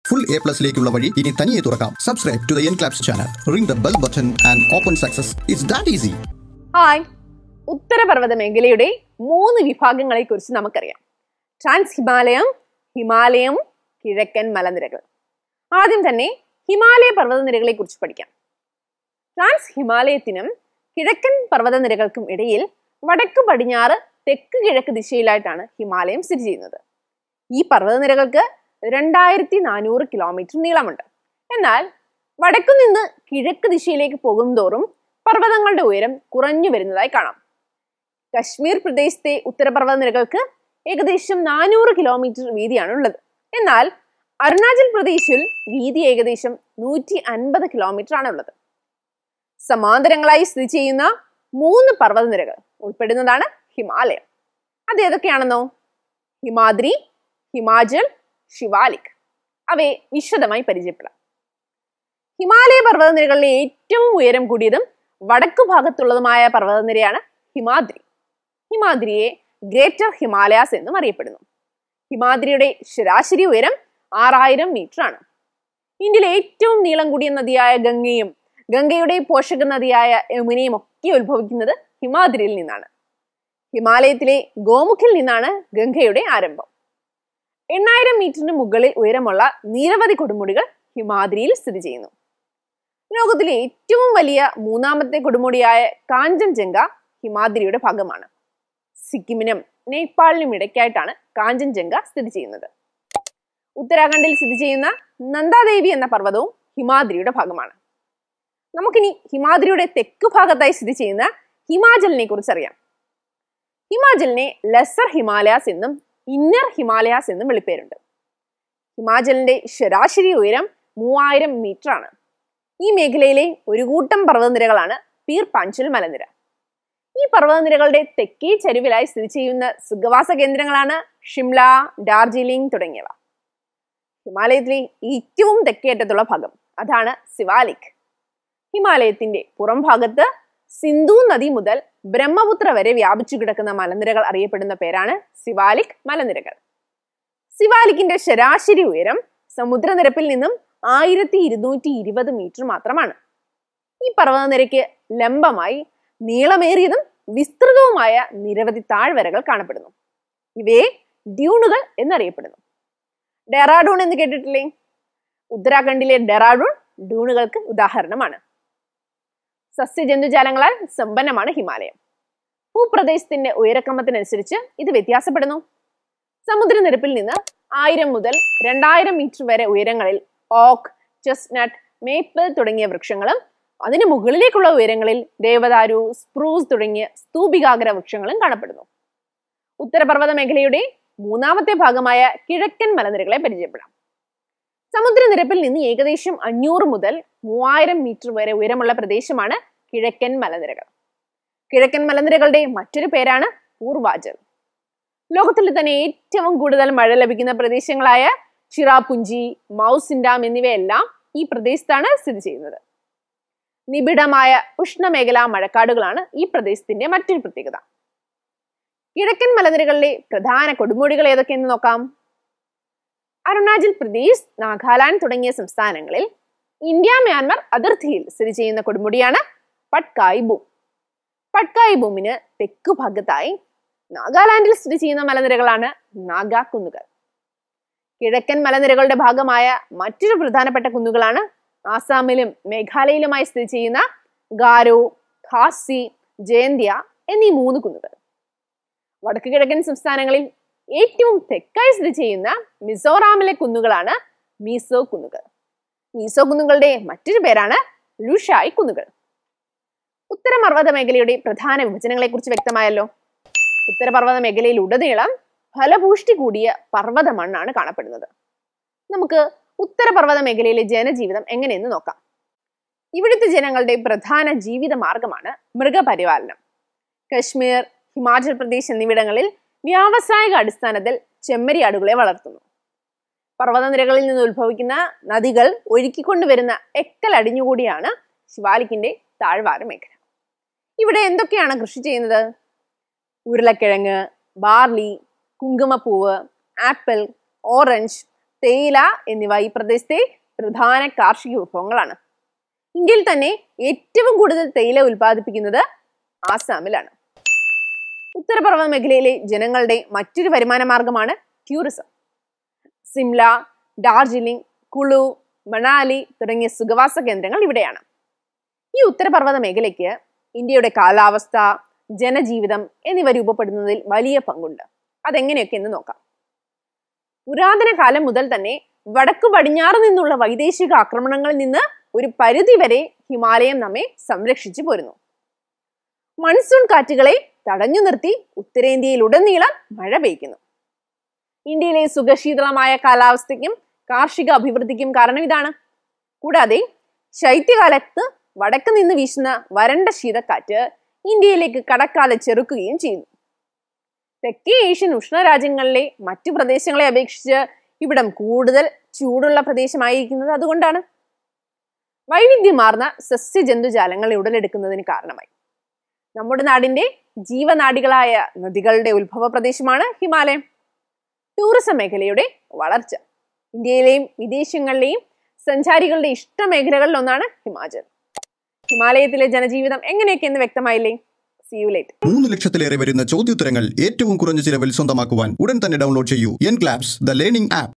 full A പ്ലസിലേക്കുള്ള വഴി ഇനി തനിയെ തുറക്കാം subscribe to the N claps channel ring the bell button and open success it's that easy hi ഉത്തരപർവ്വത മേഖലയുടെ മൂന്ന് വിഭാഗങ്ങളെ കുറിച്ച് നമുക്കറിയാം ട്രാൻസ് ഹിമാലയം ഹിമാലയം കിഴക്കൻ മലനിരകൾ ആദ്യം തന്നെ ഹിമാലയ പർവ്വതനിരകളെ കുറിച്ച് പഠിക്കാം ട്രാൻസ് ഹിമാലയത്തിനും കിഴക്കൻ പർവ്വതനിരകൾക്കും ഇടയിൽ വടക്ക് പടിഞ്ഞാറ് തെക്ക് കിഴക്ക് ദിശയിലായിട്ടാണ് ഹിമാലയം സ്ഥിതി ചെയ്യുന്നത് ഈ പർവ്വതനിരകൾക്ക് രണ്ടായിരത്തി നാനൂറ് കിലോമീറ്റർ നീളമുണ്ട് എന്നാൽ വടക്കു നിന്ന് കിഴക്ക് ദിശയിലേക്ക് പോകുന്തോറും പർവ്വതങ്ങളുടെ ഉയരം കുറഞ്ഞു വരുന്നതായി കാണാം കശ്മീർ പ്രദേശത്തെ ഉത്തരപർവ്വത നിരകൾക്ക് ഏകദേശം നാനൂറ് കിലോമീറ്റർ വീതിയാണ് ഉള്ളത് എന്നാൽ അരുണാചൽ പ്രദേശിൽ വീതി ഏകദേശം നൂറ്റി അൻപത് കിലോമീറ്റർ ആണ് ഉള്ളത് സമാന്തരങ്ങളായി സ്ഥിതി ചെയ്യുന്ന മൂന്ന് പർവ്വതനിരകൾ ഉൾപ്പെടുന്നതാണ് ഹിമാലയം അത് ഏതൊക്കെയാണെന്നോ ഹിമാദ്രി ഹിമാചൽ ശിവാലിക് അവയെ വിശദമായി പരിചയപ്പെടാം ഹിമാലയ പർവ്വതനിരകളിലെ ഏറ്റവും ഉയരം കൂടിയതും വടക്കു ഭാഗത്തുള്ളതുമായ പർവ്വതനിരയാണ് ഹിമാദ്രി ഹിമാദ്രിയെ ഗ്രേറ്റർ ഹിമാലയാസ് എന്നും അറിയപ്പെടുന്നു ഹിമാദ്രിയുടെ ശരാശരി ഉയരം ആറായിരം മീറ്റർ ആണ് ഇന്ത്യയിലെ ഏറ്റവും നീളം കൂടിയ നദിയായ ഗംഗയും ഗംഗയുടെ പോഷക നദിയായ യമുനയും ഒക്കെ ഉത്ഭവിക്കുന്നത് ഹിമാദ്രിയിൽ നിന്നാണ് ഹിമാലയത്തിലെ ഗോമുഖിൽ നിന്നാണ് ഗംഗയുടെ ആരംഭം എണ്ണായിരം മീറ്ററിന് മുകളിൽ ഉയരമുള്ള നിരവധി കൊടുമുടികൾ ഹിമാദ്രിയിൽ സ്ഥിതി ചെയ്യുന്നു ലോകത്തിലെ ഏറ്റവും വലിയ മൂന്നാമത്തെ കൊടുമുടിയായ കാഞ്ചൻജംഗ ഹിമാദ്രിയുടെ ഭാഗമാണ് സിക്കിമിനും നേപ്പാളിനും ഇടയ്ക്കായിട്ടാണ് കാഞ്ചൻജംഗ സ്ഥിതി ചെയ്യുന്നത് ഉത്തരാഖണ്ഡിൽ സ്ഥിതി ചെയ്യുന്ന നന്ദാദേവി എന്ന പർവ്വതവും ഹിമാദ്രിയുടെ ഭാഗമാണ് നമുക്കിനി ഹിമാദ്രിയുടെ തെക്ക് ഭാഗത്തായി സ്ഥിതി ചെയ്യുന്ന ഹിമാചലിനെ കുറിച്ച് അറിയാം ഹിമാചലിനെ ലെസർ ഹിമാലയാസ് എന്നും ഇന്നർ ഹിമാലയാസ് എന്നും വിളിപ്പേരുണ്ട് ഹിമാചലിന്റെ ശരാശരി ഉയരം മൂവായിരം മീറ്റർ ആണ് ഈ മേഖലയിലെ ഒരു കൂട്ടം പർവ്വതനിരകളാണ് പീർ പാഞ്ചൽ മലനിര ഈ പർവ്വതനിരകളുടെ തെക്കേ ചരിവിലായി സ്ഥിതി ചെയ്യുന്ന സുഖവാസ കേന്ദ്രങ്ങളാണ് ഷിംല ഡാർജിലിംഗ് തുടങ്ങിയവ ഹിമാലയത്തിലെ ഏറ്റവും തെക്കേറ്റത്തുള്ള ഭാഗം അതാണ് സിവാലിക് ഹിമാലയത്തിന്റെ പുറം ഭാഗത്ത് സിന്ധു നദി മുതൽ ബ്രഹ്മപുത്ര വരെ വ്യാപിച്ചു കിടക്കുന്ന മലനിരകൾ അറിയപ്പെടുന്ന പേരാണ് സിവാലിക് മലനിരകൾ സിവാലിക്കിന്റെ ശരാശരി ഉയരം സമുദ്രനിരപ്പിൽ നിന്നും ആയിരത്തി ഇരുന്നൂറ്റി ഇരുപത് മീറ്റർ മാത്രമാണ് ഈ പർവ്വതനിരയ്ക്ക് ലംബമായി നീളമേറിയതും വിസ്തൃതവുമായ നിരവധി താഴ്വരകൾ കാണപ്പെടുന്നു ഇവയെ ഡ്യൂണുകൾ എന്നറിയപ്പെടുന്നു ഡെറാഡൂൺ എന്ന് കേട്ടിട്ടില്ലേ ഉത്തരാഖണ്ഡിലെ ഡെറാഡൂൺ ഡ്യൂണുകൾക്ക് ഉദാഹരണമാണ് സസ്യജന്തുജാലങ്ങളാൽ സമ്പന്നമാണ് ഹിമാലയം ഭൂപ്രദേശത്തിന്റെ ഉയരക്രമത്തിനനുസരിച്ച് ഇത് വ്യത്യാസപ്പെടുന്നു സമുദ്രനിരപ്പിൽ നിന്ന് ആയിരം മുതൽ രണ്ടായിരം മീറ്റർ വരെ ഉയരങ്ങളിൽ ഓക്ക് ചെസ്നട്ട് മേപ്പിൾ തുടങ്ങിയ വൃക്ഷങ്ങളും അതിന് മുകളിലേക്കുള്ള ഉയരങ്ങളിൽ ദേവദാരു സ്പ്രൂസ് തുടങ്ങിയ സ്തൂപികാഗ്ര വൃക്ഷങ്ങളും കാണപ്പെടുന്നു ഉത്തരപർവ്വത മേഖലയുടെ മൂന്നാമത്തെ ഭാഗമായ കിഴക്കൻ മലനിരകളെ പരിചയപ്പെടാം സമുദ്രനിരപ്പിൽ നിന്ന് ഏകദേശം അഞ്ഞൂറ് മുതൽ മൂവായിരം മീറ്റർ വരെ ഉയരമുള്ള പ്രദേശമാണ് കിഴക്കൻ മലനിരകൾ കിഴക്കൻ മലനിരകളുടെ മറ്റൊരു പേരാണ് പൂർവാചൽ ലോകത്തിൽ തന്നെ ഏറ്റവും കൂടുതൽ മഴ ലഭിക്കുന്ന പ്രദേശങ്ങളായ ചിറാപുഞ്ചി മൗസിൻഡാം എന്നിവയെല്ലാം ഈ പ്രദേശത്താണ് സ്ഥിതി ചെയ്യുന്നത് നിബിഡമായ ഉഷ്ണമേഖലാ മഴക്കാടുകളാണ് ഈ പ്രദേശത്തിന്റെ മറ്റൊരു പ്രത്യേകത കിഴക്കൻ മലനിരകളിലെ പ്രധാന കൊടുമുടികൾ ഏതൊക്കെയെന്ന് നോക്കാം അരുണാചൽ പ്രദേശ് നാഗാലാൻഡ് തുടങ്ങിയ സംസ്ഥാനങ്ങളിൽ ഇന്ത്യ മ്യാൻമർ അതിർത്തിയിൽ സ്ഥിതി ചെയ്യുന്ന കൊടുമുടിയാണ് പട്കായ് ബൂം പട്കായ് ബൂമിന് തെക്കു ഭാഗത്തായി നാഗാലാൻഡിൽ സ്ഥിതി ചെയ്യുന്ന മലനിരകളാണ് നാഗാ കുന്നുകൾ കിഴക്കൻ മലനിരകളുടെ ഭാഗമായ മറ്റൊരു പ്രധാനപ്പെട്ട കുന്നുകളാണ് ആസാമിലും മേഘാലയയിലുമായി സ്ഥിതി ചെയ്യുന്ന ഗാരോ ഖാസി ജയന്ത്യ എന്നീ മൂന്ന് കുന്നുകൾ വടക്ക് കിഴക്കൻ സംസ്ഥാനങ്ങളിൽ ഏറ്റവും തെക്കായി സ്ഥിതി ചെയ്യുന്ന മിസോറാമിലെ കുന്നുകളാണ് മീസോ കുന്നുകൾ മീസോ കുന്നുകളുടെ മറ്റൊരു പേരാണ് ലുഷായ് കുന്നുകൾ ഉത്തരപർവ്വത മേഖലയുടെ പ്രധാന വിഭജനങ്ങളെ കുറിച്ച് വ്യക്തമായല്ലോ ഉത്തരപർവ്വത മേഖലയിൽ ഉടനീളം ഫലപുഷ്ടി കൂടിയ പർവ്വത മണ്ണാണ് കാണപ്പെടുന്നത് നമുക്ക് ഉത്തരപർവ്വത മേഖലയിലെ ജനജീവിതം എങ്ങനെയെന്ന് നോക്കാം ഇവിടുത്തെ ജനങ്ങളുടെ പ്രധാന ജീവിത മാർഗമാണ് മൃഗപരിപാലനം കശ്മീർ ഹിമാചൽ പ്രദേശ് എന്നിവിടങ്ങളിൽ വ്യാവസായിക അടിസ്ഥാനത്തിൽ ചെമ്മരിയാടുകളെ വളർത്തുന്നു പർവ്വതനിരകളിൽ നിന്ന് ഉത്ഭവിക്കുന്ന നദികൾ ഒഴുക്കിക്കൊണ്ടുവരുന്ന എക്കൽ അടിഞ്ഞുകൂടിയാണ് ശിവാലിക്കിന്റെ താഴ്വാര മേഖല ഇവിടെ എന്തൊക്കെയാണ് കൃഷി ചെയ്യുന്നത് ഉരുളക്കിഴങ്ങ് ബാർലി കുങ്കുമപ്പൂവ് ആപ്പിൾ ഓറഞ്ച് തേയില എന്നിവ ഈ പ്രദേശത്തെ പ്രധാന കാർഷിക വിഭവങ്ങളാണ് ഇന്ത്യയിൽ തന്നെ ഏറ്റവും കൂടുതൽ തേയില ഉൽപ്പാദിപ്പിക്കുന്നത് ആസാമിലാണ് ഉത്തരപർവ്വത മേഖലയിലെ ജനങ്ങളുടെ മറ്റൊരു വരുമാന മാർഗമാണ് ടൂറിസം സിംല ഡാർജിലിംഗ് കുളു മണാലി തുടങ്ങിയ സുഖവാസ കേന്ദ്രങ്ങൾ ഇവിടെയാണ് ഈ ഉത്തരപർവ്വത മേഖലയ്ക്ക് ഇന്ത്യയുടെ കാലാവസ്ഥ ജനജീവിതം എന്നിവ രൂപപ്പെടുന്നതിൽ വലിയ പങ്കുണ്ട് അതെങ്ങനെയൊക്കെ എന്ന് നോക്കാം പുരാതന കാലം മുതൽ തന്നെ വടക്കു പടിഞ്ഞാറ് നിന്നുള്ള വൈദേശിക ആക്രമണങ്ങളിൽ നിന്ന് ഒരു പരിധി വരെ ഹിമാലയം നമ്മെ സംരക്ഷിച്ചു പോരുന്നു മൺസൂൺ കാറ്റുകളെ തടഞ്ഞു നിർത്തി ഉത്തരേന്ത്യയിലുടനീളം മഴ പെയ്ക്കുന്നു ഇന്ത്യയിലെ സുഖശീതളമായ കാലാവസ്ഥയ്ക്കും കാർഷിക അഭിവൃദ്ധിക്കും കാരണം ഇതാണ് കൂടാതെ ശൈത്യകാലത്ത് വടക്ക് നിന്ന് വീശുന്ന വരണ്ട ശീതക്കാറ്റ് ഇന്ത്യയിലേക്ക് കടക്കാതെ ചെറുക്കുകയും ചെയ്യുന്നു തെക്കേ ഏഷ്യൻ ഉഷ്ണരാജ്യങ്ങളിലെ മറ്റു പ്രദേശങ്ങളെ അപേക്ഷിച്ച് ഇവിടം കൂടുതൽ ചൂടുള്ള പ്രദേശമായിരിക്കുന്നത് അതുകൊണ്ടാണ് വൈവിധ്യമാർന്ന സസ്യജന്തുജാലങ്ങൾ ഉടലെടുക്കുന്നതിന് കാരണമായി നമ്മുടെ നാടിന്റെ ജീവനാഡികളായ നദികളുടെ ഉത്ഭവ പ്രദേശമാണ് ഹിമാലയം ടൂറിസം മേഖലയുടെ വളർച്ച ഇന്ത്യയിലെയും വിദേശങ്ങളിലെയും സഞ്ചാരികളുടെ ഇഷ്ട മേഖലകളിൽ ഒന്നാണ് ഹിമാചൽ ഹിമാലയത്തിലെ ജനജീവിതം എങ്ങനെയൊക്കെ എന്ന് വ്യക്തമായില്ലേ സി യു ലേറ്റ് മൂന്ന് ലക്ഷത്തിലേറെ വരുന്ന ചോദ്യോത്തരങ്ങൾ ഏറ്റവും കുറഞ്ഞ ചിലവിൽ സ്വന്തമാക്കുവാൻ ഉടൻ തന്നെ ഡൗൺലോഡ് ചെയ്യൂ N claps the learning app